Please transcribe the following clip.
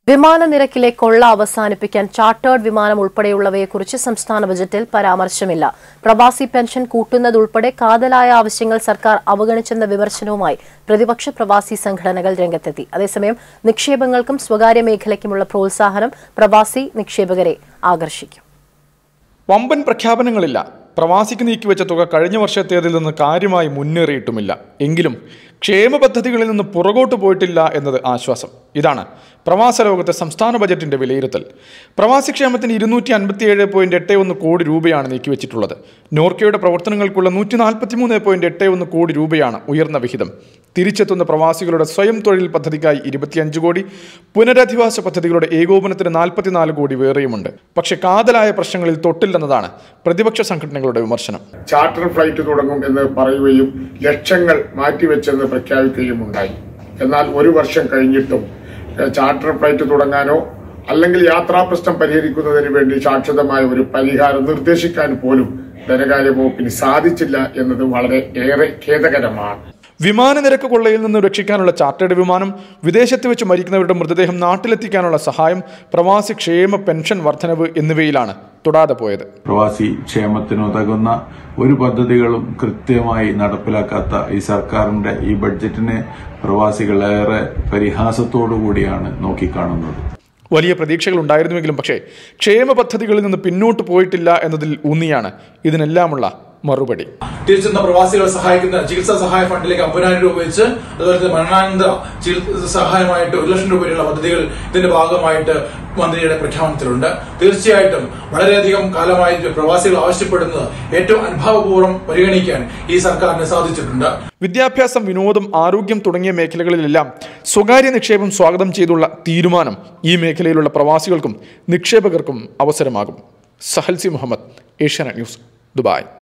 വിമാന നിരക്കിലെ കൊള്ള അവസാനിപ്പിക്കാൻ ചാർട്ടേഡ് വിമാനം ഉൾപ്പെടെയുള്ളവയെക്കുറിച്ച് സംസ്ഥാന ബജറ്റിൽ പരാമർശമില്ല പ്രവാസി പെൻഷൻ കൂട്ടുന്നതുൾപ്പെടെ കാതലായ ആവശ്യങ്ങൾ സർക്കാർ അവഗണിച്ചെന്ന വിമർശനവുമായി പ്രതിപക്ഷ പ്രവാസി സംഘടനകൾ രംഗത്തെത്തി അതേസമയം നിക്ഷേപങ്ങൾക്കും സ്വകാര്യ മേഖലയ്ക്കുമുള്ള പ്രോത്സാഹനം പ്രവാസി നിക്ഷേപകരെ ആകർഷിക്കും വമ്പൻ പ്രഖ്യാപനങ്ങളില്ല പ്രവാസിക്ക് നീക്കിവെച്ച തുക കഴിഞ്ഞ വർഷത്തേതിൽ നിന്ന് കാര്യമായി മുന്നേറിയിട്ടുമില്ല എങ്കിലും ക്ഷേമ പദ്ധതികളിൽ നിന്ന് പുറകോട്ട് പോയിട്ടില്ല എന്നത് ആശ്വാസം ഇതാണ് പ്രവാസ ലോകത്തെ സംസ്ഥാന ബജറ്റിന്റെ വിലയിരുത്തൽ പ്രവാസി ക്ഷേമത്തിന് ഇരുന്നൂറ്റി അൻപത്തിയേഴ് പോയിന്റ് എട്ട് ഒന്ന് കോടി രൂപയാണ് നീക്കിവെച്ചിട്ടുള്ളത് നോർക്കയുടെ പ്രവർത്തനങ്ങൾക്കുള്ള നൂറ്റി നാൽപ്പത്തി മൂന്ന് പോയിന്റ് എട്ട് ഒന്ന് കോടി രൂപയാണ് ഉയർന്ന വിഹിതം തിരിച്ചെത്തുന്ന പ്രവാസികളുടെ സ്വയം തൊഴിൽ പദ്ധതിക്കായി ഇരുപത്തിയഞ്ച് കോടി പുനരധിവാസ പദ്ധതികളുടെ ഏകോപനത്തിന് നാൽപ്പത്തിനാല് കോടി വേറെയുമുണ്ട് പക്ഷെ കാതലായ പ്രശ്നങ്ങളിൽ തൊട്ടില്ലെന്നതാണ് പ്രതിപക്ഷ സംഘടനകളുടെ വിമർശനം ചാർട്ടർ ഫ്ലൈറ്റ് തുടങ്ങും എന്ന് പറയുകയും ലക്ഷങ്ങൾ മാറ്റിവെച്ചെന്ന് പ്രഖ്യാപിക്കുകയും ഉണ്ടായി എന്നാൽ ഒരു വർഷം കഴിഞ്ഞിട്ടും ഏഹ്, ചാർട്ടർ ഫ്ലൈറ്റ് തുടങ്ങാനോ അല്ലെങ്കിൽ യാത്രാ പ്രശ്നം പരിഹരിക്കുന്നതിന് വേണ്ടി ശാശ്വതമായ ഒരു പരിഹാരം നിർദ്ദേശിക്കാൻ പോലും ധനകാര്യ വകുപ്പിന് സാധിച്ചില്ല എന്നത് വളരെ ഏറെ ഖേദകരമാണ് വിമാന നിരക്ക് കൊള്ളയിൽ നിന്ന് രക്ഷിക്കാനുള്ള ചാർട്ടേഡ് വിമാനം വിദേശത്ത് വെച്ച് മരിക്കുന്നവരുടെ മൃതദേഹം നാട്ടിലെത്തിക്കാനുള്ള സഹായം പ്രവാസി ക്ഷേമ പെൻഷൻ വർധനവ് എന്നിവയിലാണ് തൊടാതെ പോയത് പ്രവാസി ക്ഷേമത്തിനുതകുന്ന ഒരു പദ്ധതികളും കൃത്യമായി നടപ്പിലാക്കാത്ത ഈ സർക്കാരിന്റെ ഈ ബഡ്ജറ്റിനെ പ്രവാസികളേറെ പരിഹാസത്തോടു കൂടിയാണ് നോക്കിക്കാണുന്നത് വലിയ പ്രതീക്ഷകൾ ഉണ്ടായിരുന്നുവെങ്കിലും പക്ഷേ ക്ഷേമ പദ്ധതികളിൽ നിന്ന് പിന്നോട്ട് പോയിട്ടില്ല എന്നതിൽ ഊന്നിയാണ് ഇതിനെല്ലാമുള്ള മറുപടി തിരിച്ചെത്തുന്ന പ്രവാസികളെ സഹായിക്കുന്ന ചികിത്സാ സഹായ ഫണ്ടിലേക്ക് അമ്പതിനായിരം രൂപ വെച്ച് അതുപോലെ തന്നെ മരണാനന്തര ചികിത്സ സഹായമായിട്ട് ഒരു ലക്ഷം രൂപ വരെയുള്ള പദ്ധതികൾ ഇതിന്റെ ഭാഗമായിട്ട് മന്ത്രിയുടെ പ്രഖ്യാപനത്തിലുണ്ട് തീർച്ചയായിട്ടും വളരെയധികം കാലമായി പ്രവാസികൾ ആവശ്യപ്പെടുന്നത് ഏറ്റവും അനുഭാവപൂർവ്വം പരിഗണിക്കാൻ ഈ സർക്കാരിന് സാധിച്ചിട്ടുണ്ട് വിദ്യാഭ്യാസം വിനോദം ആരോഗ്യം തുടങ്ങിയ മേഖലകളിലെല്ലാം സ്വകാര്യ നിക്ഷേപം സ്വാഗതം ചെയ്തുള്ള തീരുമാനം ഈ മേഖലയിലുള്ള പ്രവാസികൾക്കും നിക്ഷേപകർക്കും അവസരമാകും സഹൽസി മുഹമ്മദ് ഏഷ്യാനെറ്റ് ന്യൂസ് ദുബായ്